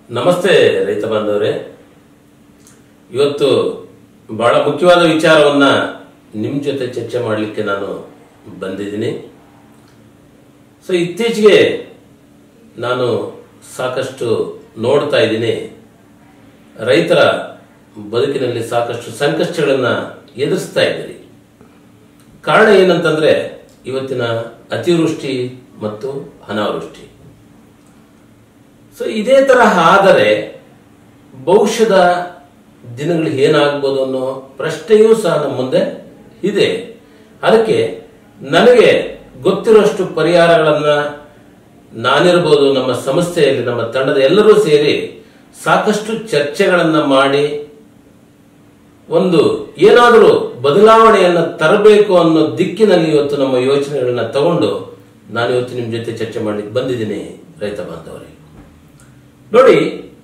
ನಮಸ್ತೆ ರೈತ ಬಾಂಧವರೇ ಇವತ್ತು ಬಹಳ ಮುಖ್ಯವಾದ ವಿಚಾರವನ್ನ ನಿಮ್ಮ ಜೊತೆ ಚರ್ಚೆ ಮಾಡಲಿಕ್ಕೆ ನಾನು ಬಂದಿದ್ದೀನಿ ಸೊ ಇತ್ತೀಚೆಗೆ ನಾನು ಸಾಕಷ್ಟು ನೋಡ್ತಾ ಇದ್ದೀನಿ ರೈತರ ಬದುಕಿನಲ್ಲಿ ಸಾಕಷ್ಟು ಸಂಕಷ್ಟಗಳನ್ನ ಎದುರಿಸ್ತಾ ಇದ್ದೀರಿ ಕಾರಣ ಏನಂತಂದ್ರೆ ಇವತ್ತಿನ ಅತಿವೃಷ್ಟಿ ಮತ್ತು ಅನಾವೃಷ್ಟಿ ಸೊ ಇದೇ ತರಹ ಆದರೆ ಭವಿಷ್ಯದ ದಿನಗಳು ಏನಾಗ್ಬೋದು ಅನ್ನೋ ಪ್ರಶ್ನೆಯೂ ಸಹ ನಮ್ಮ ಮುಂದೆ ಇದೆ ಅದಕ್ಕೆ ನನಗೆ ಗೊತ್ತಿರೋಷ್ಟು ಪರಿಹಾರಗಳನ್ನ ನಾನಿರ್ಬೋದು ನಮ್ಮ ಸಂಸ್ಥೆಯಲ್ಲಿ ನಮ್ಮ ತಂಡದ ಎಲ್ಲರೂ ಸೇರಿ ಸಾಕಷ್ಟು ಚರ್ಚೆಗಳನ್ನ ಮಾಡಿ ಒಂದು ಏನಾದರೂ ಬದಲಾವಣೆಯನ್ನ ತರಬೇಕು ಅನ್ನೋ ದಿಕ್ಕಿನಲ್ಲಿ ಇವತ್ತು ನಮ್ಮ ಯೋಚನೆಗಳನ್ನ ತಗೊಂಡು ನಾನು ಇವತ್ತು ನಿಮ್ಮ ಜೊತೆ ಚರ್ಚೆ ಮಾಡ್ಲಿಕ್ಕೆ ಬಂದಿದ್ದೀನಿ ರೈತ ಬಾಂಧವರೇ ನೋಡಿ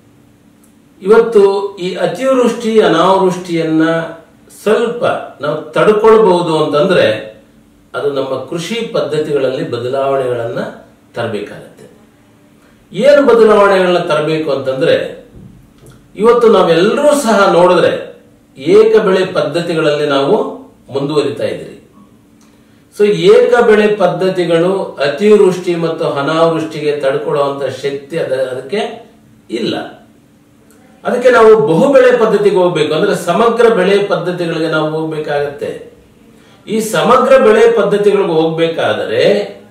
ಇವತ್ತು ಈ ಅತಿವೃಷ್ಟಿ ಅನಾವೃಷ್ಟಿಯನ್ನ ಸ್ವಲ್ಪ ನಾವು ತಡ್ಕೊಳ್ಬಹುದು ಅಂತಂದ್ರೆ ಅದು ನಮ್ಮ ಕೃಷಿ ಪದ್ಧತಿಗಳಲ್ಲಿ ಬದಲಾವಣೆಗಳನ್ನ ತರಬೇಕಾಗತ್ತೆ ಏನು ಬದಲಾವಣೆಗಳನ್ನ ತರಬೇಕು ಅಂತಂದ್ರೆ ಇವತ್ತು ನಾವೆಲ್ಲರೂ ಸಹ ನೋಡಿದ್ರೆ ಏಕ ಬೆಳೆ ಪದ್ಧತಿಗಳಲ್ಲಿ ನಾವು ಮುಂದುವರಿತಾ ಇದ್ದೀರಿ ಸೊ ಏಕ ಬೆಳೆ ಪದ್ಧತಿಗಳು ಅತಿವೃಷ್ಟಿ ಮತ್ತು ಅನಾವೃಷ್ಟಿಗೆ ತಡ್ಕೊಳ್ಳುವಂತ ಶಕ್ತಿ ಅದ ಅದಕ್ಕೆ ಇಲ್ಲ ಅದಕ್ಕೆ ನಾವು ಬಹು ಬೆಳೆ ಪದ್ಧತಿಗೆ ಹೋಗ್ಬೇಕು ಅಂದ್ರೆ ಸಮಗ್ರ ಬೆಳೆ ಪದ್ಧತಿಗಳಿಗೆ ನಾವು ಹೋಗ್ಬೇಕಾಗತ್ತೆ ಈ ಸಮಗ್ರ ಬೆಳೆ ಪದ್ಧತಿಗಳಿಗೆ ಹೋಗ್ಬೇಕಾದರೆ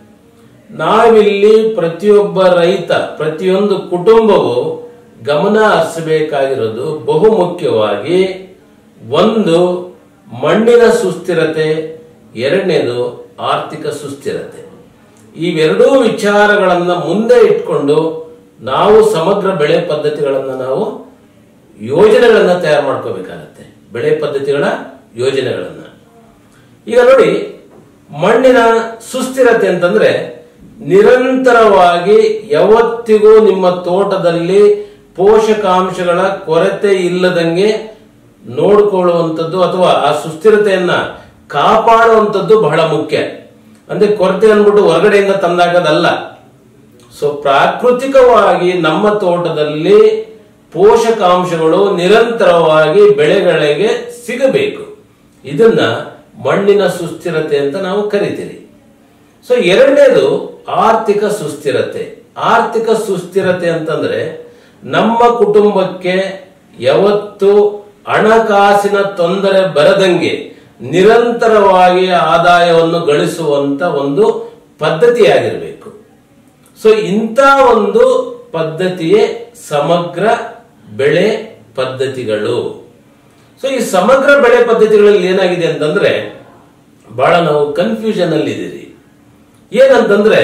ನಾವಿಲ್ಲಿ ಪ್ರತಿಯೊಬ್ಬ ರೈತ ಪ್ರತಿಯೊಂದು ಕುಟುಂಬವು ಗಮನ ಹರಿಸಬೇಕಾಗಿರೋದು ಬಹು ಮುಖ್ಯವಾಗಿ ಒಂದು ಮಣ್ಣಿನ ಸುಸ್ಥಿರತೆ ಎರಡನೇದು ಆರ್ಥಿಕ ಸುಸ್ಥಿರತೆ ಇವೆರಡೂ ವಿಚಾರಗಳನ್ನ ಮುಂದೆ ಇಟ್ಕೊಂಡು ನಾವು ಸಮಗ್ರ ಬೆಳೆ ಪದ್ಧತಿಗಳನ್ನ ನಾವು ಯೋಜನೆಗಳನ್ನ ತಯಾರು ಮಾಡ್ಕೋಬೇಕಾಗತ್ತೆ ಬೆಳೆ ಪದ್ಧತಿಗಳ ಯೋಜನೆಗಳನ್ನ ಈಗ ನೋಡಿ ಮಣ್ಣಿನ ಸುಸ್ಥಿರತೆ ಅಂತಂದ್ರೆ ನಿರಂತರವಾಗಿ ಯಾವತ್ತಿಗೂ ನಿಮ್ಮ ತೋಟದಲ್ಲಿ ಪೋಷಕಾಂಶಗಳ ಕೊರತೆ ಇಲ್ಲದಂಗೆ ನೋಡಿಕೊಳ್ಳುವಂಥದ್ದು ಅಥವಾ ಆ ಸುಸ್ಥಿರತೆಯನ್ನ ಕಾಪಾಡುವಂಥದ್ದು ಬಹಳ ಮುಖ್ಯ ಅಂದ್ರೆ ಕೊರತೆ ಅಂದ್ಬಿಟ್ಟು ಹೊರಗಡೆಯಿಂದ ತಂದಾಗದಲ್ಲ ಸೊ ಪ್ರಾಕೃತಿಕವಾಗಿ ನಮ್ಮ ತೋಟದಲ್ಲಿ ಪೋಷಕಾಂಶಗಳು ನಿರಂತರವಾಗಿ ಬೆಳೆಗಳಿಗೆ ಸಿಗಬೇಕು ಇದನ್ನ ಮಣ್ಣಿನ ಸುಸ್ಥಿರತೆ ಅಂತ ನಾವು ಕರಿತೀವಿ ಸೊ ಎರಡನೇದು ಆರ್ಥಿಕ ಸುಸ್ಥಿರತೆ ಆರ್ಥಿಕ ಸುಸ್ಥಿರತೆ ಅಂತಂದ್ರೆ ನಮ್ಮ ಕುಟುಂಬಕ್ಕೆ ಯಾವತ್ತು ಹಣಕಾಸಿನ ತೊಂದರೆ ಬರದಂಗೆ ನಿರಂತರವಾಗಿ ಆದಾಯವನ್ನು ಗಳಿಸುವಂತ ಒಂದು ಪದ್ಧತಿಯಾಗಿರಬೇಕು ಸೊ ಇಂಥ ಒಂದು ಪದ್ಧತಿಯೇ ಸಮಗ್ರ ಬೆಳೆ ಪದ್ಧತಿಗಳು ಸೊ ಈ ಸಮಗ್ರ ಬೆಳೆ ಪದ್ಧತಿಗಳಲ್ಲಿ ಏನಾಗಿದೆ ಅಂತಂದ್ರೆ ಬಹಳ ನಾವು ಕನ್ಫ್ಯೂಷನ್ ಅಲ್ಲಿ ಇದೀರಿ ಏನಂತಂದ್ರೆ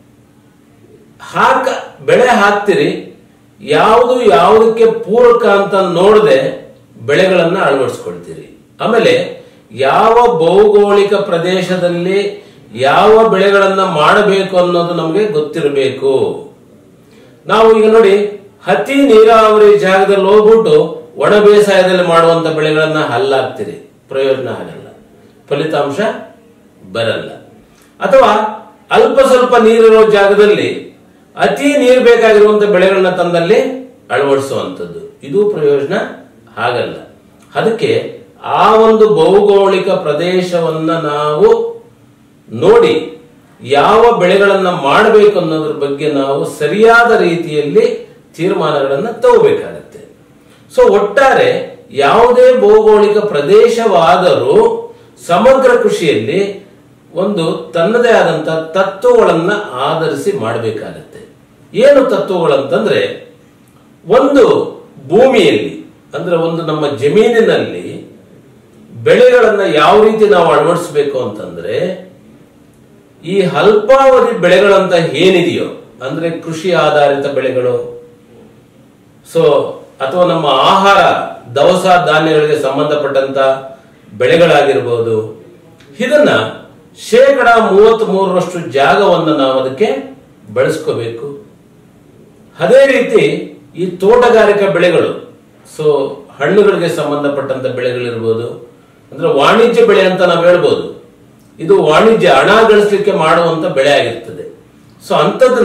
ಹಾಕ ಬೆಳೆ ಹಾಕ್ತಿರಿ ಯಾವುದು ಯಾವುದಕ್ಕೆ ಪೂರಕ ಅಂತ ನೋಡದೆ ಬೆಳೆಗಳನ್ನ ಅಳವಡಿಸ್ಕೊಳ್ತೀರಿ ಆಮೇಲೆ ಯಾವ ಭೌಗೋಳಿಕ ಪ್ರದೇಶದಲ್ಲಿ ಯಾವ ಬೆಳೆಗಳನ್ನ ಮಾಡಬೇಕು ಅನ್ನೋದು ನಮಗೆ ಗೊತ್ತಿರಬೇಕು ನಾವು ಈಗ ನೋಡಿ ಅತಿ ನೀರಾವರಿ ಜಾಗದಲ್ಲಿ ಹೋಗ್ಬಿಟ್ಟು ಒಣ ಬೇಸಾಯದಲ್ಲಿ ಮಾಡುವಂತ ಬೆಳೆಗಳನ್ನ ಹಲ್ಲಾಗ್ತೀರಿ ಪ್ರಯೋಜನ ಆಗಲ್ಲ ಫಲಿತಾಂಶ ಬರಲ್ಲ ಅಥವಾ ಅಲ್ಪ ಸ್ವಲ್ಪ ನೀರಿರೋ ಜಾಗದಲ್ಲಿ ಅತಿ ನೀರು ಬೇಕಾಗಿರುವಂತ ಬೆಳೆಗಳನ್ನ ತಂದಲ್ಲಿ ಅಳವಡಿಸುವಂಥದ್ದು ಇದು ಪ್ರಯೋಜನ ಆಗಲ್ಲ ಅದಕ್ಕೆ ಆ ಒಂದು ಭೌಗೋಳಿಕ ಪ್ರದೇಶವನ್ನ ನಾವು ನೋಡಿ ಯಾವ ಬೆಳೆಗಳನ್ನ ಮಾಡಬೇಕು ಅನ್ನೋದ್ರ ಬಗ್ಗೆ ನಾವು ಸರಿಯಾದ ರೀತಿಯಲ್ಲಿ ತೀರ್ಮಾನಗಳನ್ನ ತಗೋಬೇಕಾಗತ್ತೆ ಸೊ ಒಟ್ಟಾರೆ ಯಾವುದೇ ಭೌಗೋಳಿಕ ಪ್ರದೇಶವಾದರೂ ಸಮಗ್ರ ಕೃಷಿಯಲ್ಲಿ ಒಂದು ತನ್ನದೇ ಆದಂತ ತತ್ವಗಳನ್ನ ಆಧರಿಸಿ ಮಾಡಬೇಕಾಗತ್ತೆ ಏನು ತತ್ವಗಳಂತಂದ್ರೆ ಒಂದು ಭೂಮಿಯಲ್ಲಿ ಅಂದ್ರೆ ಒಂದು ನಮ್ಮ ಜಮೀನಿನಲ್ಲಿ ಬೆಳೆಗಳನ್ನ ಯಾವ ರೀತಿ ನಾವು ಅಳವಡಿಸಬೇಕು ಅಂತಂದ್ರೆ ಈ ಅಲ್ಪಾವಧಿ ಬೆಳೆಗಳಂತ ಏನಿದೆಯೋ ಅಂದ್ರೆ ಕೃಷಿ ಆಧಾರಿತ ಬೆಳೆಗಳು ಸೊ ಅಥವಾ ನಮ್ಮ ಆಹಾರ ದವಸ ಧಾನ್ಯಗಳಿಗೆ ಸಂಬಂಧಪಟ್ಟಂತ ಬೆಳೆಗಳಾಗಿರ್ಬೋದು ಇದನ್ನ ಶೇಕಡ ಮೂವತ್ತ್ ಮೂರರಷ್ಟು ಜಾಗವನ್ನು ನಾವು ಅದಕ್ಕೆ ಬಳಸ್ಕೋಬೇಕು ಅದೇ ರೀತಿ ಈ ತೋಟಗಾರಿಕಾ ಬೆಳೆಗಳು ಸೊ ಹಣ್ಣುಗಳಿಗೆ ಸಂಬಂಧಪಟ್ಟಂತ ಬೆಳೆಗಳಿರ್ಬೋದು ಅಂದ್ರೆ ವಾಣಿಜ್ಯ ಬೆಳೆ ಅಂತ ನಾವು ಹೇಳ್ಬೋದು ಇದು ವಾಣಿಜ್ಯ ಹಣ ಗಳಿಸ್ಲಿಕ್ಕೆ ಮಾಡುವಂತ ಬೆಳೆ ಆಗಿರ್ತದೆ ಸೊ ಅಂಥದನ್ನ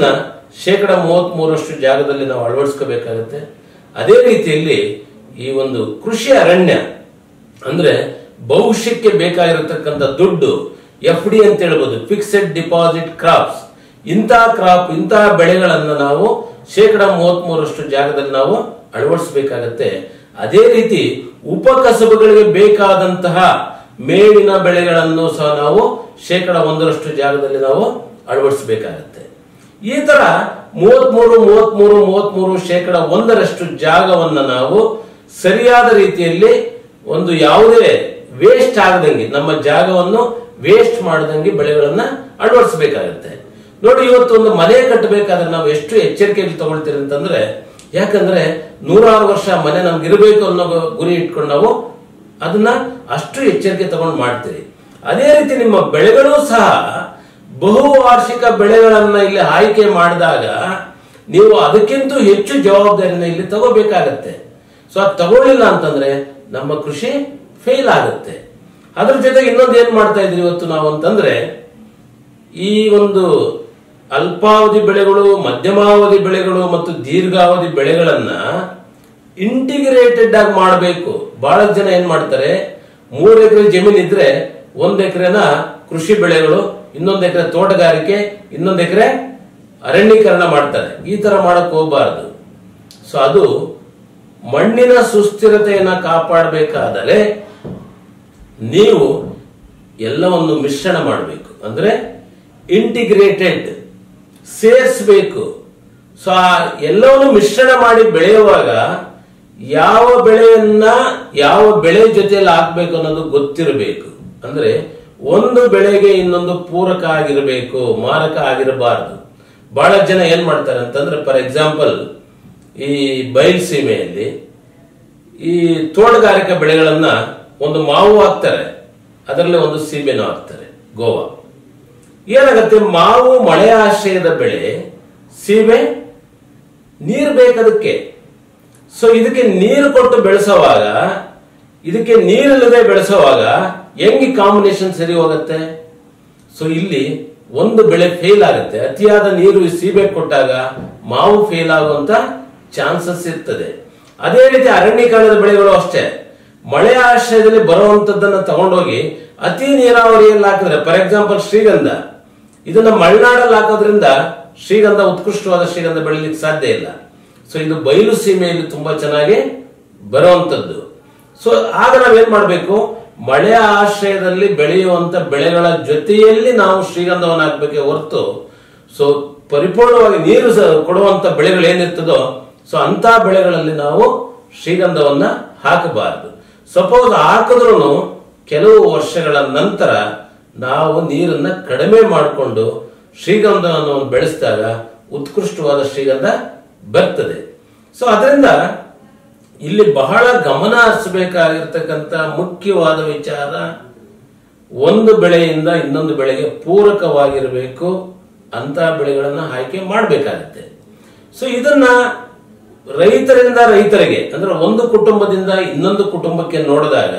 ಶೇಕಡ ಮೂವತ್ತ್ ಮೂರಷ್ಟು ಜಾಗದಲ್ಲಿ ನಾವು ಅಳವಡಿಸ್ಕೋಬೇಕಾಗತ್ತೆ ಅದೇ ರೀತಿಯಲ್ಲಿ ಈ ಒಂದು ಕೃಷಿ ಅರಣ್ಯ ಅಂದ್ರೆ ಭವಿಷ್ಯಕ್ಕೆ ಬೇಕಾಗಿರತಕ್ಕಂಥ ದುಡ್ಡು ಎಫ್ ಡಿ ಅಂತ ಹೇಳ್ಬೋದು ಫಿಕ್ಸೆಡ್ ಡಿಪಾಸಿಟ್ ಕ್ರಾಪ್ಸ್ ಇಂತಹ ಕ್ರಾಪ್ ಇಂತಹ ಬೆಳೆಗಳನ್ನ ನಾವು ಶೇಕಡ ಮೂವತ್ತ್ ಮೂರಷ್ಟು ಜಾಗದಲ್ಲಿ ನಾವು ಅಳವಡಿಸಬೇಕಾಗತ್ತೆ ಅದೇ ರೀತಿ ಉಪಕಸಬುಗಳಿಗೆ ಬೇಕಾದಂತಹ ಮೇವಿನ ಬೆಳೆಗಳನ್ನು ಸಹ ನಾವು ಶೇಕಡ ಒಂದರಷ್ಟು ಜಾಗದಲ್ಲಿ ನಾವು ಅಳವಡಿಸಬೇಕಾಗತ್ತೆ ಈ ತರ ಮೂವತ್ಮೂರು ಮೂವತ್ಮೂರು ಮೂವತ್ಮೂರು ಶೇಕಡ ಒಂದರಷ್ಟು ಜಾಗವನ್ನ ನಾವು ಸರಿಯಾದ ರೀತಿಯಲ್ಲಿ ಒಂದು ಯಾವುದೇ ವೇಸ್ಟ್ ಆಗದಂಗೆ ನಮ್ಮ ಜಾಗವನ್ನು ವೇಸ್ಟ್ ಮಾಡದಂಗೆ ಬೆಳೆಗಳನ್ನ ಅಳವಡಿಸಬೇಕಾಗತ್ತೆ ನೋಡಿ ಇವತ್ತು ಒಂದು ಮನೆ ಕಟ್ಟಬೇಕಾದ್ರೆ ನಾವು ಎಷ್ಟು ಎಚ್ಚರಿಕೆಯಲ್ಲಿ ತಗೊಳ್ತೀವಿ ಅಂತಂದ್ರೆ ಯಾಕಂದ್ರೆ ನೂರಾರು ವರ್ಷ ಮನೆ ನಮ್ಗೆ ಇರಬೇಕು ಅನ್ನೋ ಗುರಿ ಇಟ್ಕೊಂಡು ನಾವು ಅದನ್ನ ಅಷ್ಟು ಎಚ್ಚರಿಕೆ ತಗೊಂಡು ಮಾಡ್ತೀರಿ ಅದೇ ರೀತಿ ನಿಮ್ಮ ಬೆಳೆಗಳು ಸಹ ಬಹುವಾರ್ಷಿಕ ಬೆಳೆಗಳನ್ನ ಇಲ್ಲಿ ಆಯ್ಕೆ ಮಾಡಿದಾಗ ನೀವು ಅದಕ್ಕಿಂತ ಹೆಚ್ಚು ಜವಾಬ್ದಾರಿನ ಇಲ್ಲಿ ತಗೋಬೇಕಾಗತ್ತೆ ಸೊ ಅದು ತಗೊಳ್ಳಿಲ್ಲ ಅಂತಂದ್ರೆ ನಮ್ಮ ಕೃಷಿ ಫೇಲ್ ಆಗುತ್ತೆ ಅದ್ರ ಜೊತೆಗೆ ಇನ್ನೊಂದು ಏನ್ ಮಾಡ್ತಾ ಇದ್ರಿ ಇವತ್ತು ನಾವು ಅಂತಂದ್ರೆ ಈ ಒಂದು ಅಲ್ಪಾವಧಿ ಬೆಳೆಗಳು ಮಧ್ಯಮಾವಧಿ ಬೆಳೆಗಳು ಮತ್ತು ದೀರ್ಘಾವಧಿ ಬೆಳೆಗಳನ್ನ ಇಂಟಿಗ್ರೇಟೆಡ್ ಆಗಿ ಮಾಡಬೇಕು ಬಹಳ ಜನ ಏನ್ ಮಾಡ್ತಾರೆ ಮೂರ್ ಎಕರೆ ಜಮೀನ್ ಇದ್ರೆ ಒಂದ್ ಎಕರೆನ ಕೃಷಿ ಬೆಳೆಗಳು ಇನ್ನೊಂದ್ ಎಕರೆ ತೋಟಗಾರಿಕೆ ಇನ್ನೊಂದ್ ಎಕರೆ ಅರಣ್ಯೀಕರಣ ಮಾಡ್ತಾರೆ ಈ ತರ ಮಾಡಕ್ ಹೋಗಬಾರದು ಸೊ ಅದು ಮಣ್ಣಿನ ಸುಸ್ಥಿರತೆಯನ್ನ ಕಾಪಾಡಬೇಕಾದರೆ ನೀವು ಎಲ್ಲವನ್ನು ಮಿಶ್ರಣ ಮಾಡಬೇಕು ಅಂದ್ರೆ ಇಂಟಿಗ್ರೇಟೆಡ್ ಸೇರಿಸಬೇಕು ಸೊ ಆ ಎಲ್ಲವನ್ನು ಮಿಶ್ರಣ ಮಾಡಿ ಬೆಳೆಯುವಾಗ ಯಾವ ಬೆಳೆಯನ್ನ ಯಾವ ಬೆಳೆ ಜೊತೆಯಲ್ಲಿ ಹಾಕ್ಬೇಕು ಅನ್ನೋದು ಗೊತ್ತಿರಬೇಕು ಅಂದ್ರೆ ಒಂದು ಬೆಳೆಗೆ ಇನ್ನೊಂದು ಪೂರಕ ಆಗಿರಬೇಕು ಮಾರಕ ಆಗಿರಬಾರದು ಬಹಳ ಜನ ಏನ್ ಮಾಡ್ತಾರೆ ಅಂತಂದ್ರೆ ಫಾರ್ ಎಕ್ಸಾಂಪಲ್ ಈ ಬಯಲು ಸೀಮೆಯಲ್ಲಿ ಈ ತೋಟಗಾರಿಕಾ ಬೆಳೆಗಳನ್ನ ಒಂದು ಮಾವು ಹಾಕ್ತಾರೆ ಅದರಲ್ಲಿ ಒಂದು ಸೀಬೆನೂ ಹಾಕ್ತಾರೆ ಗೋವಾ ಏನಾಗತ್ತೆ ಮಾವು ಮಳೆ ಆಶ್ರಯದ ಬೆಳೆ ಸೀಬೆ ನೀರು ಬೇಕದಕ್ಕೆ ಸೊ ಇದಕ್ಕೆ ನೀರು ಕೊಟ್ಟು ಬೆಳೆಸೋವಾಗ ಇದಕ್ಕೆ ನೀರಿಲ್ಲದೆ ಬೆಳೆಸೋವಾಗ ಹೆಂಗ್ ಕಾಂಬಿನೇಷನ್ ಸರಿ ಹೋಗುತ್ತೆ ಸೊ ಇಲ್ಲಿ ಒಂದು ಬೆಳೆ ಫೇಲ್ ಆಗುತ್ತೆ ಅತಿಯಾದ ನೀರು ಈ ಸೀಬೆ ಕೊಟ್ಟಾಗ ಮಾವು ಫೇಲ್ ಆಗುವಂತ ಚಾನ್ಸಸ್ ಇರ್ತದೆ ಅದೇ ರೀತಿ ಅರಣ್ಯೀಕರಣದ ಬೆಳೆಗಳು ಅಷ್ಟೇ ಮಳೆ ಆಶ್ರಯದಲ್ಲಿ ಬರುವಂತದ್ದನ್ನ ತಗೊಂಡೋಗಿ ಅತಿ ನೀರಾವರಿಯಲ್ಲಿ ಹಾಕಿದ್ರೆ ಫಾರ್ ಎಕ್ಸಾಂಪಲ್ ಶ್ರೀಗಂಧ ಇದನ್ನ ಮಲೆನಾಡಲ್ಲಿ ಹಾಕೋದ್ರಿಂದ ಶ್ರೀಗಂಧ ಉತ್ಕೃಷ್ಟವಾದ ಶ್ರೀಗಂಧ ಬೆಳಿಲಿಕ್ಕೆ ಸಾಧ್ಯ ಇಲ್ಲ ಸೊ ಇದು ಬಯಲು ಸೀಮೆಯಲ್ಲಿ ತುಂಬಾ ಚೆನ್ನಾಗಿ ಬರುವಂತದ್ದು ಸೊ ಆಗ ನಾವೇನ್ ಮಾಡ್ಬೇಕು ಮಳೆ ಆಶ್ರಯದಲ್ಲಿ ಬೆಳೆಯುವಂತ ಬೆಳೆಗಳ ಜೊತೆಯಲ್ಲಿ ನಾವು ಶ್ರೀಗಂಧವನ್ನು ಹಾಕ್ಬೇಕೆ ಹೊರತು ಸೊ ಪರಿಪೂರ್ಣವಾಗಿ ನೀರು ಸ- ಕೊಡುವಂತ ಬೆಳೆಗಳು ಏನಿರ್ತದೋ ಸೊ ಅಂತ ಬೆಳೆಗಳಲ್ಲಿ ನಾವು ಶ್ರೀಗಂಧವನ್ನ ಹಾಕಬಾರದು ಸಪೋಸ್ ಹಾಕಿದ್ರು ಕೆಲವು ವರ್ಷಗಳ ನಂತರ ನಾವು ನೀರನ್ನ ಕಡಿಮೆ ಮಾಡಿಕೊಂಡು ಶ್ರೀಗಂಧವನ್ನು ಬೆಳೆಸಿದಾಗ ಉತ್ಕೃಷ್ಟವಾದ ಶ್ರೀಗಂಧ ಬರ್ತದೆ ಸೊ ಅದರಿಂದ ಇಲ್ಲಿ ಬಹಳ ಗಮನ ಹರಿಸಬೇಕಾಗಿರ್ತಕ್ಕಂಥ ಮುಖ್ಯವಾದ ವಿಚಾರ ಒಂದು ಬೆಳೆಯಿಂದ ಇನ್ನೊಂದು ಬೆಳೆಗೆ ಪೂರಕವಾಗಿರಬೇಕು ಅಂತ ಬೆಳೆಗಳನ್ನ ಆಯ್ಕೆ ಮಾಡಬೇಕಾಗುತ್ತೆ ಸೊ ಇದನ್ನ ರೈತರಿಂದ ರೈತರಿಗೆ ಅಂದ್ರೆ ಒಂದು ಕುಟುಂಬದಿಂದ ಇನ್ನೊಂದು ಕುಟುಂಬಕ್ಕೆ ನೋಡಿದಾಗ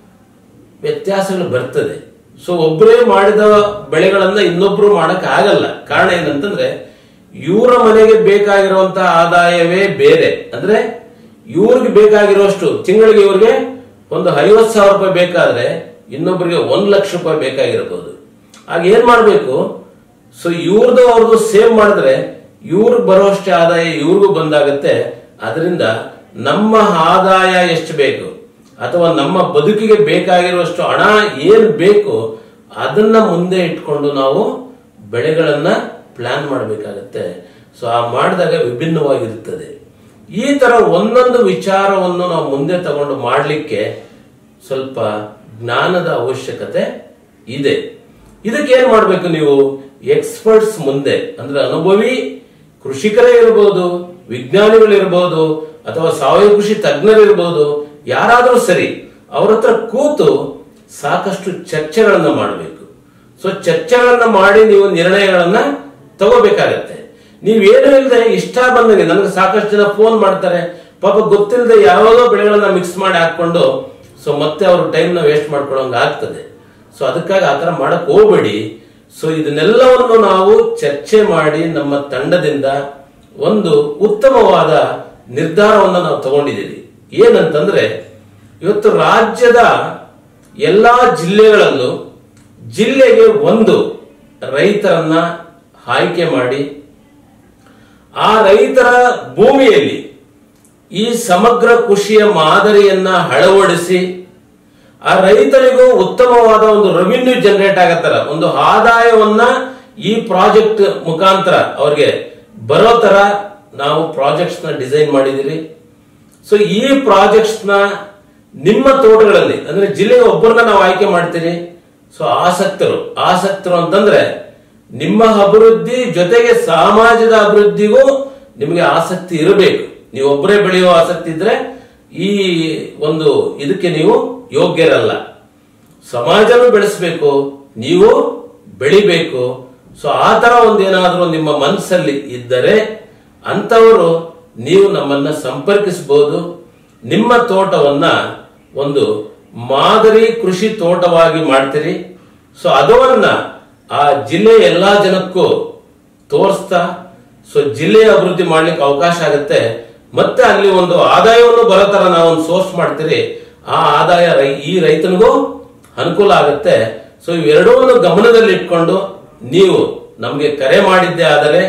ವ್ಯತ್ಯಾಸಗಳು ಬರ್ತದೆ ಸೊ ಒಬ್ಬರೇ ಮಾಡಿದ ಬೆಳೆಗಳನ್ನ ಇನ್ನೊಬ್ರು ಮಾಡಕ್ ಆಗಲ್ಲ ಕಾರಣ ಏನಂತಂದ್ರೆ ಇವರ ಮನೆಗೆ ಬೇಕಾಗಿರುವಂತಹ ಆದಾಯವೇ ಬೇರೆ ಅಂದ್ರೆ ಇವ್ರಿಗೆ ಬೇಕಾಗಿರುವಷ್ಟು ತಿಂಗಳಿಗೆ ಇವ್ರಿಗೆ ಒಂದು ಐವತ್ತು ಸಾವಿರ ರೂಪಾಯಿ ಬೇಕಾದ್ರೆ ಇನ್ನೊಬ್ಬರಿಗೆ ಒಂದ್ ಲಕ್ಷ ರೂಪಾಯಿ ಬೇಕಾಗಿರಬಹುದು ಆಗ ಏನ್ ಮಾಡ್ಬೇಕು ಸೊ ಇವ್ರದ್ದು ಅವ್ರದ್ದು ಸೇವ್ ಮಾಡಿದ್ರೆ ಇವ್ರಿಗೆ ಬರುವಷ್ಟೇ ಆದಾಯ ಇವ್ರಿಗೂ ಬಂದಾಗತ್ತೆ ಅದರಿಂದ ನಮ್ಮ ಆದಾಯ ಎಷ್ಟು ಬೇಕು ಅಥವಾ ನಮ್ಮ ಬದುಕಿಗೆ ಬೇಕಾಗಿರುವಷ್ಟು ಹಣ ಏನ್ ಬೇಕು ಅದನ್ನ ಮುಂದೆ ಇಟ್ಕೊಂಡು ನಾವು ಬೆಳೆಗಳನ್ನ ಪ್ಲಾನ್ ಮಾಡಬೇಕಾಗತ್ತೆ ಸೊ ಆ ಮಾಡಿದಾಗ ವಿಭಿನ್ನವಾಗಿರುತ್ತದೆ ಈ ತರ ಒಂದೊಂದು ವಿಚಾರವನ್ನು ನಾವು ಮುಂದೆ ತಗೊಂಡು ಮಾಡಲಿಕ್ಕೆ ಸ್ವಲ್ಪ ಜ್ಞಾನದ ಅವಶ್ಯಕತೆ ಇದೆ ಇದಕ್ಕೆ ಏನ್ ಮಾಡ್ಬೇಕು ನೀವು ಎಕ್ಸ್ಪರ್ಟ್ಸ್ ಮುಂದೆ ಅಂದ್ರೆ ಅನುಭವಿ ಕೃಷಿಕರೇ ಇರಬಹುದು ವಿಜ್ಞಾನಿಗಳಿರ್ಬೋದು ಅಥವಾ ಸಾವಯವ ಕೃಷಿ ತಜ್ಞರಿರ್ಬೋದು ಯಾರಾದರೂ ಸರಿ ಅವ್ರ ಹತ್ರ ಕೂತು ಸಾಕಷ್ಟು ಚರ್ಚೆಗಳನ್ನ ಮಾಡಬೇಕು ಸೊ ಚರ್ಚೆಗಳನ್ನ ಮಾಡಿ ನೀವು ನಿರ್ಣಯಗಳನ್ನ ತಗೋಬೇಕಾಗತ್ತೆ ನೀವೇನು ಇಲ್ಲದೆ ಇಷ್ಟ ಬಂದಂಗೆ ನನಗೆ ಸಾಕಷ್ಟು ಜನ ಫೋನ್ ಮಾಡ್ತಾರೆ ಪಾಪ ಗೊತ್ತಿಲ್ಲದೆ ಯಾವಾಗೋ ಬೆಳೆಗಳನ್ನ ಮಿಕ್ಸ್ ಮಾಡಿ ಹಾಕೊಂಡು ಸೊ ಮತ್ತೆ ಅವ್ರ ಟೈಮ್ನ ವೇಸ್ಟ್ ಮಾಡ್ಕೊಳ್ಳೋಂಗ ಆಗ್ತದೆ ಸೊ ಅದಕ್ಕಾಗಿ ಆತರ ಮಾಡಕ್ ಹೋಗ್ಬೇಡಿ ಸೊ ಇದನ್ನೆಲ್ಲವನ್ನು ನಾವು ಚರ್ಚೆ ಮಾಡಿ ನಮ್ಮ ತಂಡದಿಂದ ಒಂದು ಉತ್ತಮವಾದ ನಿರ್ಧಾರವನ್ನು ನಾವು ತಗೊಂಡಿದ್ದೀವಿ ಏನಂತಂದ್ರೆ ಇವತ್ತು ರಾಜ್ಯದ ಎಲ್ಲಾ ಜಿಲ್ಲೆಗಳಲ್ಲೂ ಜಿಲ್ಲೆಗೆ ಒಂದು ರೈತರನ್ನ ಆಯ್ಕೆ ಮಾಡಿ ಆ ರೈತರ ಭೂಮಿಯಲ್ಲಿ ಈ ಸಮಗ್ರ ಕೃಷಿಯ ಮಾದರಿಯನ್ನ ಅಳವಡಿಸಿ ಆ ರೈತರಿಗೂ ಉತ್ತಮವಾದ ಒಂದು ರೆವಿನ್ಯೂ ಜನರೇಟ್ ಆಗತ್ತರ ಒಂದು ಆದಾಯವನ್ನ ಈ ಪ್ರಾಜೆಕ್ಟ್ ಮುಖಾಂತರ ಅವ್ರಿಗೆ ಬರೋ ತರ ನಾವು ಪ್ರಾಜೆಕ್ಟ್ಸ್ ನ ಡಿಸೈನ್ ಮಾಡಿದಿರಿ ಸೊ ಈ ಪ್ರಾಜೆಕ್ಟ್ಸ್ ನ ನಿಮ್ಮ ತೋಟಗಳಲ್ಲಿ ಅಂದ್ರೆ ಜಿಲ್ಲೆಗೆ ಒಬ್ಬರನ್ನ ನಾವು ಆಯ್ಕೆ ಮಾಡ್ತೀರಿ ಸೊ ಆಸಕ್ತರು ಆಸಕ್ತರು ಅಂತಂದ್ರೆ ನಿಮ್ಮ ಅಭಿವೃದ್ಧಿ ಜೊತೆಗೆ ಸಮಾಜದ ಅಭಿವೃದ್ಧಿಗೂ ನಿಮಗೆ ಆಸಕ್ತಿ ಇರಬೇಕು ನೀವು ಒಬ್ಬರೇ ಬೆಳೆಯುವ ಆಸಕ್ತಿ ಇದ್ರೆ ಈ ಒಂದು ಇದಕ್ಕೆ ನೀವು ಯೋಗ್ಯರಲ್ಲ ಸಮಾಜನೂ ಬೆಳೆಸಬೇಕು ನೀವು ಬೆಳಿಬೇಕು ಸೊ ಆ ತರ ಒಂದೇನಾದ್ರೂ ನಿಮ್ಮ ಮನಸ್ಸಲ್ಲಿ ಇದ್ದರೆ ಅಂತವರು ನೀವು ನಮ್ಮನ್ನ ಸಂಪರ್ಕಿಸಬಹುದು ನಿಮ್ಮ ತೋಟವನ್ನ ಒಂದು ಮಾದರಿ ಕೃಷಿ ತೋಟವಾಗಿ ಮಾಡ್ತೀರಿ ಸೊ ಅದವನ್ನ ಆ ಜಿಲ್ಲೆಯ ಎಲ್ಲಾ ಜನಕ್ಕೂ ತೋರಿಸ್ತಾ ಸೊ ಜಿಲ್ಲೆಯ ಅಭಿವೃದ್ಧಿ ಮಾಡ್ಲಿಕ್ಕೆ ಅವಕಾಶ ಆಗುತ್ತೆ ಮತ್ತೆ ಅಲ್ಲಿ ಒಂದು ಆದಾಯವನ್ನು ಬರೋ ತರ ನಾವು ಒಂದು ಸೋರ್ಸ್ ಮಾಡ್ತೀರಿ ಆ ಆದಾಯ ರೈ- ಈ ರೈತನಿಗೂ ಅನುಕೂಲ ಆಗುತ್ತೆ ಸೊ ಇವೆರಡವನ್ನು ಗಮನದಲ್ಲಿ ಇಟ್ಕೊಂಡು ನೀವು ನಮಗೆ ಕರೆ ಮಾಡಿದ್ದೇ ಆದರೆ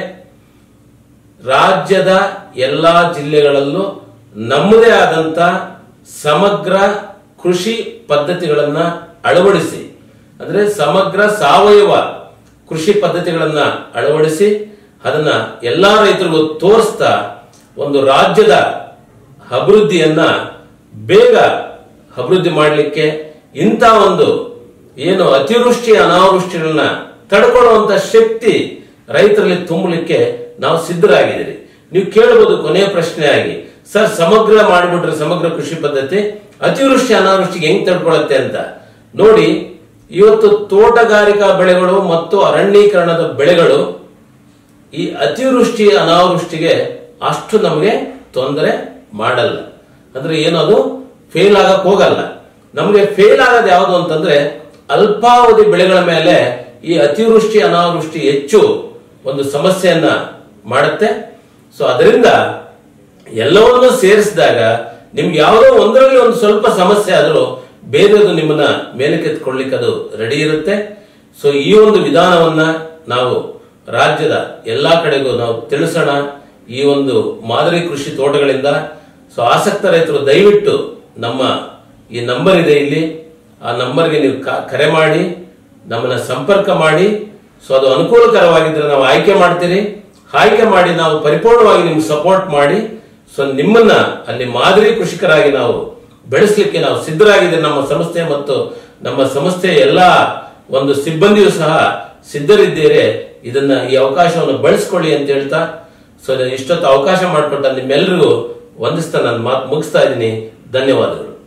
ರಾಜ್ಯದ ಎಲ್ಲಾ ಜಿಲ್ಲೆಗಳಲ್ಲೂ ನಮ್ಮದೇ ಆದಂತ ಸಮಗ್ರ ಕೃಷಿ ಪದ್ಧತಿಗಳನ್ನ ಅಳವಡಿಸಿ ಅಂದ್ರೆ ಸಮಗ್ರ ಸಾವಯವ ಕೃಷಿ ಪದ್ಧತಿಗಳನ್ನ ಅಳವಡಿಸಿ ಅದನ್ನ ಎಲ್ಲಾ ರೈತರಿಗೂ ತೋರಿಸ್ತಾ ಒಂದು ರಾಜ್ಯದ ಅಭಿವೃದ್ಧಿಯನ್ನ ಬೇಗ ಅಭಿವೃದ್ಧಿ ಮಾಡಲಿಕ್ಕೆ ಇಂಥ ಒಂದು ಏನು ಅತಿವೃಷ್ಟಿ ಅನಾವೃಷ್ಟಿಗಳನ್ನ ತಡ್ಕೊಳ್ಳುವಂತ ಶಕ್ತಿ ರೈತರಲ್ಲಿ ತುಂಬಲಿಕ್ಕೆ ನಾವು ಸಿದ್ಧರಾಗಿದ್ದೀರಿ ನೀವು ಕೇಳಬಹುದು ಕೊನೆಯ ಪ್ರಶ್ನೆಯಾಗಿ ಸರ್ ಸಮಗ್ರ ಮಾಡಿಬಿಟ್ರೆ ಸಮಗ್ರ ಕೃಷಿ ಪದ್ಧತಿ ಅತಿವೃಷ್ಟಿ ಅನಾವೃಷ್ಟಿಗೆ ಹೆಂಗ್ ತಡ್ಕೊಳತ್ತೆ ಅಂತ ನೋಡಿ ಇವತ್ತು ತೋಟಗಾರಿಕಾ ಬೆಳೆಗಳು ಮತ್ತು ಅರಣ್ಯೀಕರಣದ ಬೆಳೆಗಳು ಈ ಅತಿವೃಷ್ಟಿ ಅನಾವೃಷ್ಟಿಗೆ ಅಷ್ಟು ನಮಗೆ ತೊಂದರೆ ಮಾಡಲ್ಲ ಅಂದ್ರೆ ಏನದು ಫೇಲ್ ಆಗಕ್ ಹೋಗಲ್ಲ ನಮಗೆ ಫೇಲ್ ಆಗೋದು ಯಾವುದು ಅಂತಂದ್ರೆ ಅಲ್ಪಾವಧಿ ಬೆಳೆಗಳ ಮೇಲೆ ಈ ಅತಿವೃಷ್ಟಿ ಅನಾವೃಷ್ಟಿ ಹೆಚ್ಚು ಒಂದು ಸಮಸ್ಯೆಯನ್ನ ಮಾಡುತ್ತೆ ಸೊ ಅದರಿಂದ ಎಲ್ಲವನ್ನೂ ಸೇರಿಸಿದಾಗ ನಿಮ್ಗೆ ಯಾವುದೋ ಒಂದರಲ್ಲಿ ಒಂದು ಸ್ವಲ್ಪ ಸಮಸ್ಯೆ ಆದರೂ ಬೇರೆದು ನಿಮ್ಮನ್ನ ಮೇಲಕ್ಕೆತ್ಕೊಳ್ಳಿಕ್ಕೆ ಅದು ರೆಡಿ ಇರುತ್ತೆ ಸೊ ಈ ಒಂದು ವಿಧಾನವನ್ನ ನಾವು ರಾಜ್ಯದ ಎಲ್ಲಾ ಕಡೆಗೂ ನಾವು ತಿಳಿಸೋಣ ಈ ಒಂದು ಮಾದರಿ ಕೃಷಿ ತೋಟಗಳಿಂದ ಸೊ ಆಸಕ್ತ ರೈತರು ದಯವಿಟ್ಟು ನಮ್ಮ ಈ ನಂಬರ್ ಇದೆ ಇಲ್ಲಿ ಆ ನಂಬರ್ಗೆ ನೀವು ಕ- ಕರೆ ಮಾಡಿ ನಮ್ಮನ್ನ ಸಂಪರ್ಕ ಮಾಡಿ ಸೊ ಅದು ಅನುಕೂಲಕರವಾಗಿದ್ರೆ ನಾವು ಆಯ್ಕೆ ಮಾಡ್ತೀರಿ ಆಯ್ಕೆ ಮಾಡಿ ನಾವು ಪರಿಪೂರ್ಣವಾಗಿ ನಿಮ್ಗೆ ಸಪೋರ್ಟ್ ಮಾಡಿ ಸೊ ನಿಮ್ಮನ್ನ ಅಲ್ಲಿ ಮಾದರಿ ಕೃಷಿಕರಾಗಿ ನಾವು ಬೆಳೆಸಲಿಕ್ಕೆ ನಾವು ಸಿದ್ಧರಾಗಿದ್ದೇವೆ ನಮ್ಮ ಸಂಸ್ಥೆ ಮತ್ತು ನಮ್ಮ ಸಂಸ್ಥೆಯ ಎಲ್ಲಾ ಒಂದು ಸಿಬ್ಬಂದಿಯೂ ಸಹ ಸಿದ್ಧರಿದ್ದೇವೆ ಇದನ್ನ ಈ ಅವಕಾಶವನ್ನು ಬಳಸ್ಕೊಳ್ಳಿ ಅಂತ ಹೇಳ್ತಾ ಸೊ ಇಷ್ಟೊತ್ತು ಅವಕಾಶ ಮಾಡಿಕೊಟ್ಟ ನಿಮ್ಮೆಲ್ಲರಿಗೂ ವಂದಿಸ್ತಾ ನಾನು ಮಾತು ಮುಗಿಸ್ತಾ ಇದ್ದೀನಿ ಧನ್ಯವಾದಗಳು